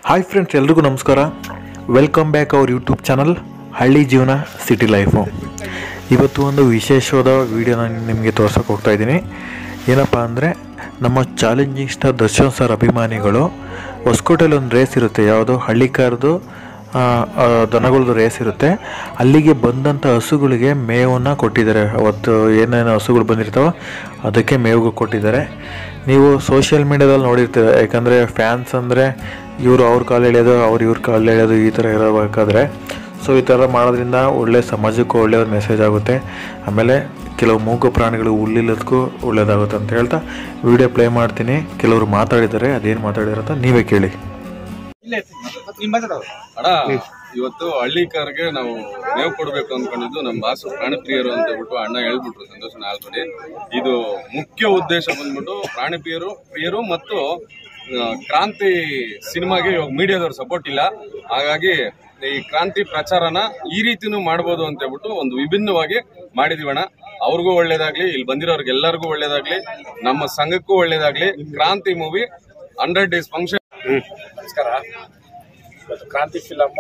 hi friends ಎಲ್ರಿಗೂ ನಮಸ್ಕಾರ welcome back our YouTube channel Halli Jeevana city life ಇವತ್ತು ಒಂದು ವಿಶೇಷವಾದ ವಿಡಿಯೋ ನಾನು ನಿಮಗೆ ತೋರ್ಸೋಕೆ ಹೋಗ್ತಾ ಇದ್ದೀನಿ ಏನಪ್ಪ ಅಂದರೆ ನಮ್ಮ ಚಾಲೆಂಜಿಂಗ್ ಸ್ಟಾರ್ ದರ್ಶನ್ ಸರ್ ಅಭಿಮಾನಿಗಳು ಹೊಸಕೋಟೆಯಲ್ಲಿ ಒಂದು ರೇಸ್ ಇರುತ್ತೆ ಯಾವುದೋ ಹಳ್ಳಿಕಾರದು ದನಗಳದ್ದು ರೇಸ್ ಇರುತ್ತೆ ಅಲ್ಲಿಗೆ ಬಂದಂಥ ಹಸುಗಳಿಗೆ ಮೇವನ್ನು ಕೊಟ್ಟಿದ್ದಾರೆ ಅವತ್ತು ಏನೇನು ಹಸುಗಳು ಬಂದಿರ್ತಾವೋ ಅದಕ್ಕೆ ಮೇವು ಕೊಟ್ಟಿದ್ದಾರೆ ನೀವು ಸೋಷಿಯಲ್ ಮೀಡ್ಯಾದಲ್ಲಿ ನೋಡಿರ್ತೀರ ಯಾಕಂದರೆ ಫ್ಯಾನ್ಸ್ ಅಂದರೆ ಇವರು ಅವ್ರ ಕಾಲು ಎಳೆಯೋದು ಅವ್ರು ಇವ್ರ ಕಾಲು ಎಳೆಯೋದು ಈ ಥರ ಇರಬೇಕಾದ್ರೆ ಸೊ ಈ ಥರ ಮಾಡೋದ್ರಿಂದ ಒಳ್ಳೆ ಸಮಾಜಕ್ಕೂ ಒಳ್ಳೆಯ ಒಂದು ಮೆಸೇಜ್ ಆಗುತ್ತೆ ಆಮೇಲೆ ಕೆಲವು ಮೂಕ ಪ್ರಾಣಿಗಳು ಹುಲ್ಲಿಲ್ಲದಕ್ಕೂ ಒಳ್ಳೇದಾಗುತ್ತೆ ಅಂತ ಹೇಳ್ತಾ ವಿಡಿಯೋ ಪ್ಲೇ ಮಾಡ್ತೀನಿ ಕೆಲವರು ಮಾತಾಡಿದ್ದಾರೆ ಅದೇನು ಮಾತಾಡಿದಾರೆ ಅಂತ ನೀವೇ ಕೇಳಿ ಅಣ್ಣ ಇವತ್ತು ಹಳ್ಳಿಕಾರ್ಗೆ ನಾವು ಮೇವು ಕೊಡ್ಬೇಕು ಅನ್ಕೊಂಡಿದ್ದು ನಮ್ಮ ಬಾಸು ಪ್ರಾಣಿ ಪ್ರಿಯರು ಅಂತ ಹೇಳ್ಬಿಟ್ಟು ಅಣ್ಣ ಹೇಳ್ಬಿಟ್ರು ಸಂತೋಷನ ಆಲ್ರೆಡಿ ಇದು ಮುಖ್ಯ ಉದ್ದೇಶ ಬಂದ್ಬಿಟ್ಟು ಪ್ರಾಣಿ ಪ್ರಿಯರು ಪ್ರಿಯರು ಮತ್ತು ಆ, ಕ್ರಾಂತಿ ಸಿನಿಮಾಗೆ ಇವಾಗ ಮೀಡಿಯಾದವ್ರ ಸಪೋರ್ಟ್ ಇಲ್ಲ ಹಾಗಾಗಿ ಈ ಕ್ರಾಂತಿ ಪ್ರಚಾರನ ಈ ರೀತಿನೂ ಮಾಡ್ಬೋದು ಅಂತ ಹೇಳ್ಬಿಟ್ಟು ಒಂದು ವಿಭಿನ್ನವಾಗಿ ಮಾಡಿದೀವಣ್ಣ ಅವ್ರಿಗೂ ಒಳ್ಳೇದಾಗ್ಲಿ ಇಲ್ಲಿ ಬಂದಿರೋರ್ಗೆಲ್ಲರಿಗೂ ಒಳ್ಳೇದಾಗ್ಲಿ ನಮ್ಮ ಸಂಘಕ್ಕೂ ಒಳ್ಳೇದಾಗ್ಲಿ ಕ್ರಾಂತಿ ಮೂವಿ ಹಂಡ್ರೆಡ್ ಡೇಸ್ ಫಂಕ್ಷನ್ ನಮಸ್ಕಾರ ಇವತ್ತು ಕ್ರಾಂತಿ ಫಿಲಮ್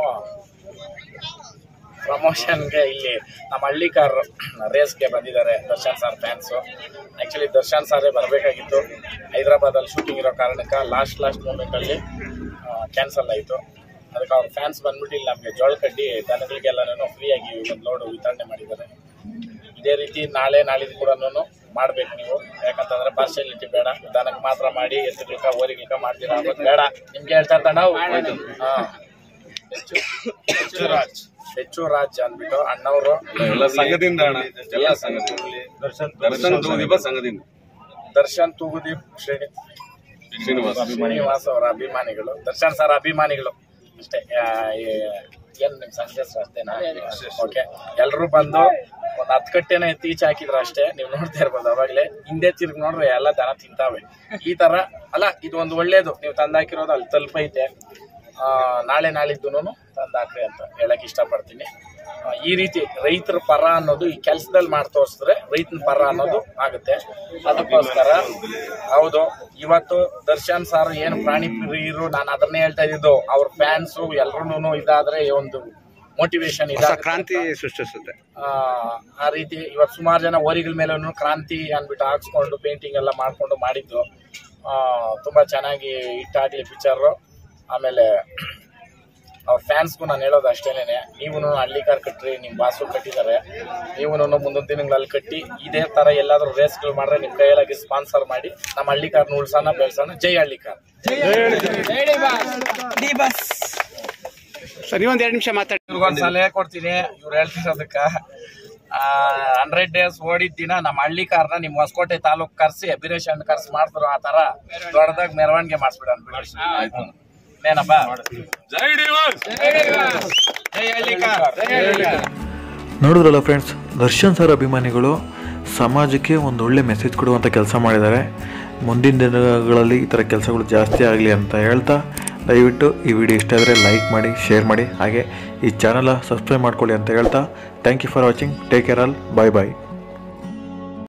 ಪ್ರಮೋಷನ್ಗೆ ಇಲ್ಲಿ ನಮ್ಮ ಹಳ್ಳಿಕಾರ್ ರೇಸ್ಗೆ ಬಂದಿದ್ದಾರೆ Darshan sir fans actually Darshan ಸಾರೇ ಬರಬೇಕಾಗಿತ್ತು ಹೈದರಾಬಾದಲ್ಲಿ ಶೂಟಿಂಗ್ ಇರೋ ಕಾರಣಕ್ಕೆ ಲಾಸ್ಟ್ ಲಾಸ್ಟ್ ಮೂಮೆಂಟಲ್ಲಿ ಕ್ಯಾನ್ಸಲ್ ಆಯಿತು ಅದಕ್ಕೆ ಅವ್ರ ಫ್ಯಾನ್ಸ್ ಬಂದ್ಬಿಟ್ಟು ಇಲ್ಲಿ ನಮಗೆ ಜೋಳ ಕಡ್ಡಿ ದನಗಳಿಗೆಲ್ಲನೂ ಫ್ರೀಯಾಗಿ ಒಂದು ಲೋಡು ವಿತರಣೆ ಮಾಡಿದ್ದಾರೆ ಇದೇ ರೀತಿ ನಾಳೆ ನಾಳಿದ್ದು ಕೂಡ ಮಾಡ್ಬೇಕು ನೀವು ಯಾಕಂತಂದ್ರೆ ಪಾರ್ಶಾಲಿಟಿ ಬೇಡ ದನಕ್ಕೆ ಮಾತ್ರ ಮಾಡಿ ಎತ್ತುಗಳ್ಕ ಓರಿಗಳ್ಕ ಮಾಡ್ತೀರಾ ಅನ್ನೋದು ಬೇಡ ನಿಮ್ಗೆ ಹೇಳ್ತಾ ಇರ್ತಾನೆ ನಾವು ಹಾ ಹೆಚ್ಚು ಹೆಚ್ಚು ರಾಜ್ ಹೆಚ್ಚು ರಾಜ್ ಅಂದ್ಬಿಟ್ಟು ಅಣ್ಣವರು ಎಲ್ಲ ಸಂಘದಿಂದ ಅಣ್ಣ ಎಲ್ಲ ಸಂಘದಿಂದ ದರ್ಶನ್ ದೂದೀಪ ಸಂಘದಿಂದ ದರ್ಶನ್ ತೂಗುದೀಪ್ ಶ್ರೇಣಿ ಶ್ರೀನಿವಾಸ್ ಶ್ರೀನಿವಾಸ್ ಅವರ ಅಭಿಮಾನಿಗಳು ದರ್ಶನ್ ಸರ್ ಅಭಿಮಾನಿಗಳು ಅಷ್ಟೇ ಆ, ಈ- ಏನ್ ನಿಮ್ ಸಂಘದ ಹೆಸರು ಅಷ್ಟೇನಾ ಓಕೆ ಎಲ್ರು ಬಂದು ಒಂದ್ ಹತ್ತು ಕಟ್ಟೆನ ಎತ್ತಿ ಈಚೆ ಹಾಕಿದ್ರು ಅಷ್ಟೇ ನೀವು ನೋಡ್ತಾ ಇರ್ಬೋದು ಅವಾಗ್ಲೇ ಹಿಂದೆ ತಿರ್ಗಿ ನೋಡ್ರೆ ಎಲ್ಲ ದನ ತಿಂತಾವೆ ಈ ತರ ಅಲ್ಲ ಇದು ಒಂದು ಒಳ್ಳೇದು ನೀವು ತಂದಾಕಿರೋದು ಅಲ್ಲಿ ತಲುಪೈತೆ ಆ, ನಾಳೆ ನಾಳಿದ್ದು ತಂದಾಕ್ರಿ ಅಂತ ಹೇಳಕ್ ಇಷ್ಟಪಡ್ತೀನಿ ಆ, ಈ ರೀತಿ ರೈತರ ಪರ ಅನ್ನೋದು ಈ ಕೆಲಸದಲ್ಲಿ ಮಾಡಿ ತೋರಿಸಿದ್ರೆ ರೈತನ ಪರ ಅನ್ನೋದು ಆಗುತ್ತೆ ಅದಕ್ಕೋಸ್ಕರ ಹೌದು ಇವತ್ತು ದರ್ಶನ್ ಸರ್ ಏನು ಪ್ರಾಣಿ ಪ್ರಿಯರು ನಾನು ಅದನ್ನೇ ಹೇಳ್ತಾ ಇದ್ದಿದ್ದು ಅವ್ರ ಫ್ಯಾನ್ಸು ಎಲ್ರು ಇದಾದ್ರೆ ಒಂದು ಮೋಟಿವೇಶನ್ ಇದಾಗುತ್ತೆ ಕ್ರಾಂತಿ ಸೃಷ್ಟಿಸುತ್ತೆ ಆ, ಆ ರೀತಿ ಇವತ್ತು ಸುಮಾರು ಜನ ಓರಿಗಳ ಮೇಲೆ ಕ್ರಾಂತಿ ಅಂದ್ಬಿಟ್ಟು ಹಾಕ್ಸ್ಕೊಂಡು ಪೇಂಟಿಂಗ್ ಎಲ್ಲ ಮಾಡ್ಕೊಂಡು ಮಾಡಿದ್ದು ಆ, ತುಂಬಾ ಚೆನ್ನಾಗಿ ಹಿಟ್ಟಾಗ್ಲಿ ಪಿಕ್ಚರು ಆಮೇಲೆ ಅವ್ರ ಫ್ಯಾನ್ಸ್ಗೂ ನಾನು ಹೇಳೋದು ಅಷ್ಟೇನೆ ನೀವು ಹಳ್ಳಿಕಾರ್ ಕಟ್ರಿ ನಿಮ್ಮ ಬಾಸು ಕಟ್ಟಿದ್ದಾರೆ ನೀವು ಮುಂದಿನ ದಿನಗಳಲ್ಲಿ ಕಟ್ಟಿ ಇದೇ ತರ ಎಲ್ಲಾದ್ರೂ ರೇಸ್ಗಳು ಮಾಡಿದ್ರೆ ನಿಮ್ಮ ಕೈಯಲ್ಲಾಗಿ ಸ್ಪಾನ್ಸರ್ ಮಾಡಿ ನಮ್ಮ ಹಳ್ಳಿಕಾರ್ನ ಉಳ್ಸೋಣ ಬೆಳ್ಸೋಣ ಜೈ ಹಳ್ಳಿಕಾರ್ ಸರ್ ನೀವೊಂದ್ ಎರಡು ನಿಮಿಷ ಮಾತಾಡಿ ಇವ್ರಿಗೊಂದು ಸಲಹೆ ಕೊಡ್ತೀನಿ ಇವ್ರು ಹೇಳ್ತಿರೋದಕ್ಕ ಹಂಡ್ರೆಡ್ ಡೇಸ್ ಓಡಿದ ದಿನ ನಮ್ಮ ಹಳ್ಳಿ ಕಾರ್ನ ನಿಮ್ ಹೊಸಕೋಟೆ ತಾಲೂಕ್ ಕರ್ಸಿ ಅಭಿರೇಷನ್ ಕರ್ಸಿ ಮಾಡ್ತಾರೋ ಆ ತರ ದೊಡ್ಡದಾಗ ಮೆರವಣಿಗೆ ಮಾಡಿಸ್ಬಿಡೋಣ ಆಯ್ತು ಏನಪ್ಪ ಜೈ ಡಿವರ್ಸ್ ಜೈ ಹಳ್ಳಿ ಕಾರ್ ಜೈ ಹಳ್ಳಿ ಕಾರ್ ನೋಡಿದ್ರಲ್ಲ ಫ್ರೆಂಡ್ಸ್ ದರ್ಶನ್ ಸರ್ ಅಭಿಮಾನಿಗಳು ಸಮಾಜಕ್ಕೆ ಒಂದು ಒಳ್ಳೆ ಮೆಸೇಜ್ ಕೊಡುವಂಥ ಕೆಲಸ ಮಾಡಿದ್ದಾರೆ ಮುಂದಿನ ದಿನಗಳಲ್ಲಿ ಈ ಥರ ಕೆಲಸಗಳು ಜಾಸ್ತಿ ಆಗಲಿ ಅಂತ ಹೇಳ್ತಾ ದಯವಿಟ್ಟು ಈ ವಿಡಿಯೋ ಇಷ್ಟ ಆದರೆ ಲೈಕ್ ಮಾಡಿ ಶೇರ್ ಮಾಡಿ ಹಾಗೆ ಈ ಚಾನಲ ಸಬ್ಸ್ಕ್ರೈಬ್ ಮಾಡ್ಕೊಳ್ಳಿ ಅಂತ ಹೇಳ್ತಾ thank you for watching take care all bye bye